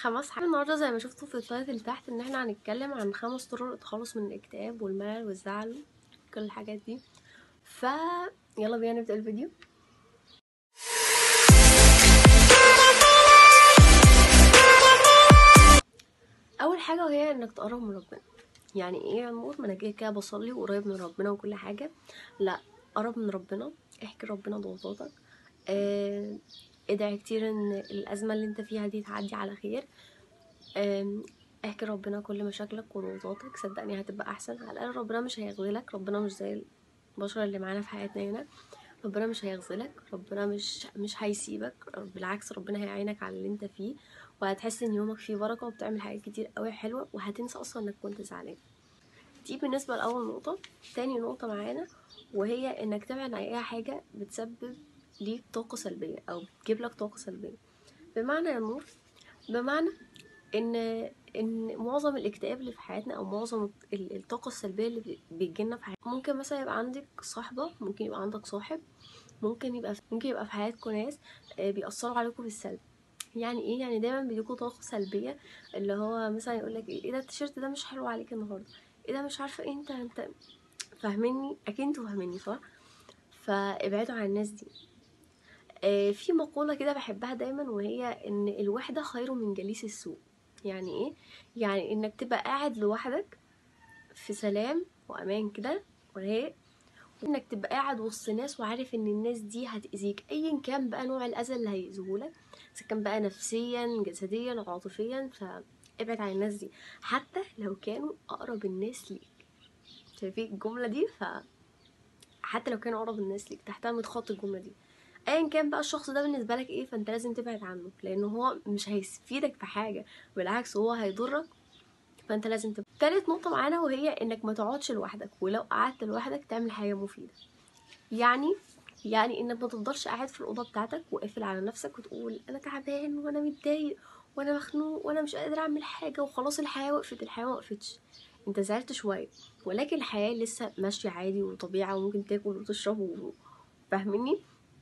خمس حاجات النهارده زي ما شفتوا في السلايد اللي تحت ان احنا هنتكلم عن خمس طرق التخلص من الاكتئاب والملل والزعل كل الحاجات دي ف يلا بينا نبدا الفيديو اول حاجه وهي انك تقرب من ربنا يعني ايه يا نور ما انا كده كده بصلي وقريب من ربنا وكل حاجه لا قرب من ربنا احكي ربنا ضغوطاتك آه، ادعي كتير ان الازمه اللي انت فيها دي تعدي على خير آم، احكي ربنا كل مشاكلك وضغوطاتك صدقني هتبقى احسن على الاقل ربنا مش هيخذلك ربنا مش زي البشر اللي معانا في حياتنا هنا ربنا مش هيخذلك ربنا مش مش هيسيبك بالعكس ربنا هيعينك على اللي انت فيه وهتحس ان يومك فيه بركه وبتعمل حاجات كتير قوي حلوه وهتنسى اصلا انك كنت زعلان دي بالنسبه لاول نقطه تاني نقطه معانا وهي انك تبعد عن اي حاجه بتسبب ليك طاقه سلبيه او بتجيب لك طاقه سلبيه بمعنى يا نور بمعنى ان ان معظم الاكتئاب اللي في حياتنا او معظم ال- الطاقه السلبيه اللي بتجيلنا في حياتنا ممكن مثلا يبقى عندك صاحبه ممكن يبقى عندك صاحب ممكن يبقى ممكن يبقى في حياتكم ناس آه، بيأثروا عليكم بالسلب يعني ايه يعني دايما بيديكوا طاقه سلبيه اللي هو مثلا يقول لك ايه ده التيشيرت ده مش حلو عليك النهارده ايه ده مش عارفه ايه انت انت فاهميني اكيد انتوا فاهميني صح فابعدوا عن الناس دي آه، في مقولة كده بحبها دايما وهي ان الوحدة خير من جليس السوء يعني ايه يعني انك تبقى قاعد لوحدك في سلام وامان كده ورايق انك تبقى قاعد وسط ناس وعارف ان الناس دي هتأذيك ايا كان بقى نوع الاذى اللي هيأذيهولك اذا كان بقى نفسيا جسديا عاطفيا فابعد عن الناس دي حتى لو كانوا اقرب الناس ليك شايفين الجملة دي ف حتى لو كانوا اقرب الناس ليك تحتها متخط الجملة دي ايا كان بقى الشخص ده بالنسبه لك ايه فانت لازم تبعد عنه لانه هو مش هيفيدك في حاجه بالعكس هو هيضرك فانت لازم تبعد تالت نقطه معانا وهي انك ما تقعدش لوحدك ولو قعدت لوحدك تعمل حاجه مفيده يعني يعني انك ما تفضلش قاعد في الاوضه بتاعتك وقافل على نفسك وتقول انا تعبان وانا متضايق وانا مخنوق وانا مش قادر اعمل حاجه وخلاص الحياه وقفت الحياه ما وقفتش انت زعلت شويه ولكن الحياه لسه ماشيه عادي وطبيعه وممكن تاكل وتشرب و- فاهمني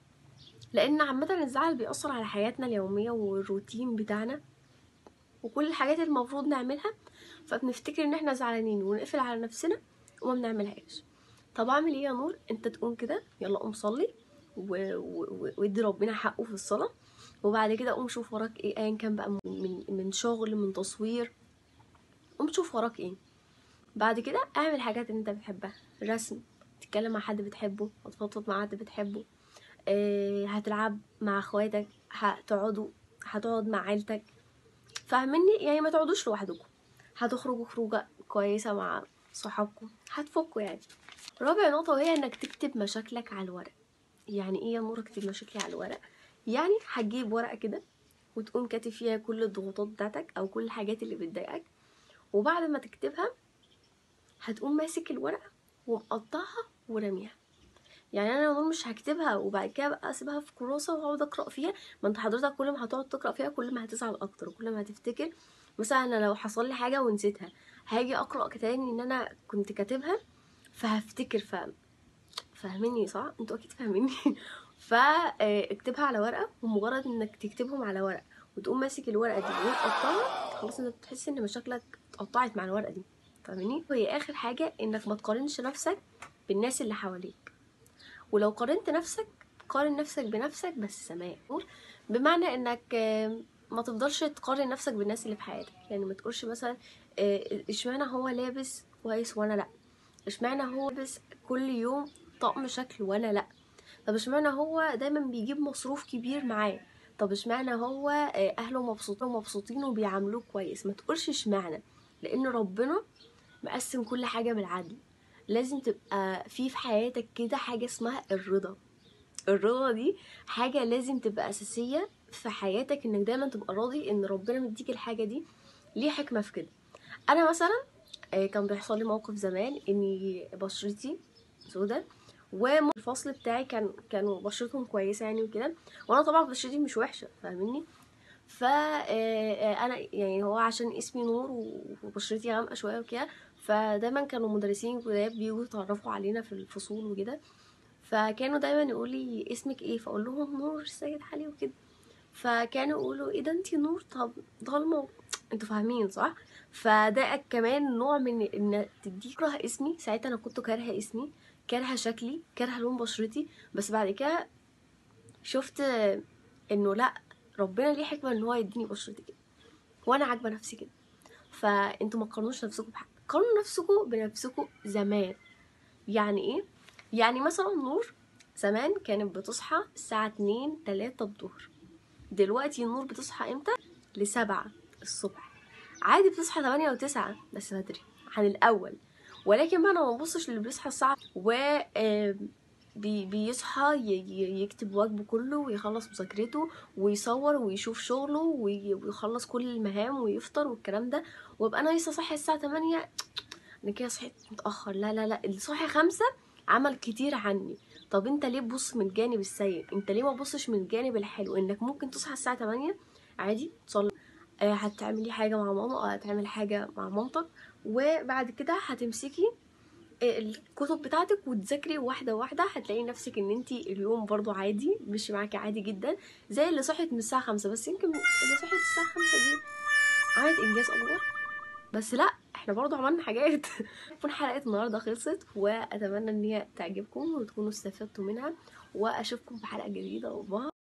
لان عامه الزعل بيأثر على حياتنا اليوميه والروتين بتاعنا وكل الحاجات اللي المفروض نعملها فبنفتكر ان احنا زعلانين ونقفل على نفسنا وما بنعملهاش طب اعمل ايه يا نور انت تقوم كده يلا قوم صلي و- و- و- وادي ربنا حقه في الصلاه وبعد كده قوم شوف وراك ايه ايا كان بقى من من- من شغل من تصوير قوم شوف وراك ايه بعد كده اعمل حاجات انت بتحبها رسم تتكلم مع حد بتحبه هتفضفض مع حد بتحبه آه، هتلعب مع اخواتك هتقعدوا هتقعد مع عيلتك فاهمني يعني ما تقعدوش لوحدكم هتخرجوا خروجه كويسه مع صحابكم هتفكوا يعني رابع نقطه وهي انك تكتب مشاكلك على الورق يعني ايه يا نور اكتب مشاكلي على الورق يعني هتجيب ورقه كده وتقوم كاتب فيها كل الضغوطات بتاعتك او كل الحاجات اللي بتضايقك وبعد ما تكتبها هتقوم ماسك الورقه ومقطعها ورميها يعني انا لو مش هكتبها وبعد كده بقى اسيبها في كراسه واقعد اقرا فيها ما انت حضرتك كل ما هتقعد تقرا فيها كل ما هتزعل اكتر وكل ما هتفتكر مثلا انا لو حصل لي حاجه ونسيتها هاجي اقرا تاني ان انا كنت كاتبها فهفتكر ف فاهميني صح انتوا اكيد فاهميني فاكتبها على ورقه ومجرد انك تكتبهم على ورقه وتقوم ماسك الورقه دي وتقطعها خلاص انت بتحس ان مشاكلك اتقطعت مع الورقه دي فاهميني وهي اخر حاجه انك ما تقارنش نفسك بالناس اللي حواليك ولو قارنت نفسك قارن نفسك بنفسك بس سماء بمعنى انك آم، ما تفضلش تقارن نفسك بالناس اللي في حياتك يعني ما تقولش مثلا آه، اشمعنى هو لابس كويس وانا لا اشمعنى هو لابس كل يوم طقم شكل وانا لا طب اشمعنى هو دايما بيجيب مصروف كبير معاه طب اشمعنى هو آه، اهله مبسوطين ومبسوطين وبيعاملوه كويس ما تقولش اشمعنى لان ربنا مقسم كل حاجه بالعدل لازم تبقى في في حياتك كده حاجه اسمها الرضا الرضا دي حاجه لازم تبقى اساسيه في حياتك انك دايما تبقى راضي ان ربنا مديك الحاجه دي ليه حكمه في كده انا مثلا آه، كان بيحصل لي موقف زمان اني بشرتي سودة والفصل بتاعي كان كانوا بشرتهم كويسه يعني وكده وانا طبعا بشرتي مش وحشه فاهميني ف آه، انا يعني هو عشان اسمي نور وبشرتي غامقه شويه وكده فدايما كانوا مدرسين جداد بيجوا يتعرفوا علينا في الفصول وكده فكانوا دايما يقولوا لي اسمك ايه فاقول لهم نور السيد علي وكده فكانوا يقولوا ايه ده انتي نور طب ضلمه انتوا فاهمين صح فده كمان نوع من ان تديك كره اسمي ساعتها انا كنت كارهه اسمي كارهه شكلي كارهه لون بشرتي بس بعد كده شفت انه لا ربنا ليه حكمه ان هو يديني بشرتي كده وانا عاجبه نفسي كده فانتوا ما تقارنوش نفسكم بحد قارنوا نفسكم بنفسكم زمان يعني ايه يعني مثلا نور زمان كانت بتصحى الساعة اتنين تلاتة الظهر دلوقتي نور بتصحى امتى لسبعة الصبح عادي بتصحى تمانية وتسعة بس بدري عن الأول ولكن بقى أنا ما ببصش اللي بيصحى الساعة و آم، بي بيصحى ي- ي- يكتب واجبه كله ويخلص مذاكرته ويصور ويشوف شغله وي- ويخلص كل المهام ويفطر والكلام ده وابقى انا لسه صاحيه الساعه 8 انا كده صحيت متاخر لا لا لا اللي صاحي خمسة عمل كتير عني طب انت ليه تبص من الجانب السيء انت ليه ما تبصش من الجانب الحلو انك ممكن تصحى الساعه 8 عادي تصلي آه، هتعملي حاجه مع ماما او هتعمل حاجه مع مامتك وبعد كده هتمسكي الكتب بتاعتك وتذاكري واحده واحده هتلاقي نفسك ان انت اليوم برضو عادي مش معاكي عادي جدا زي اللي صحت من الساعه خمسة بس يمكن اللي صحت الساعه خمسة دي عملت انجاز اكبر بس لا احنا برضو عملنا حاجات تكون حلقه النهارده خلصت واتمنى ان هي تعجبكم وتكونوا استفدتوا منها واشوفكم في حلقه جديده وباي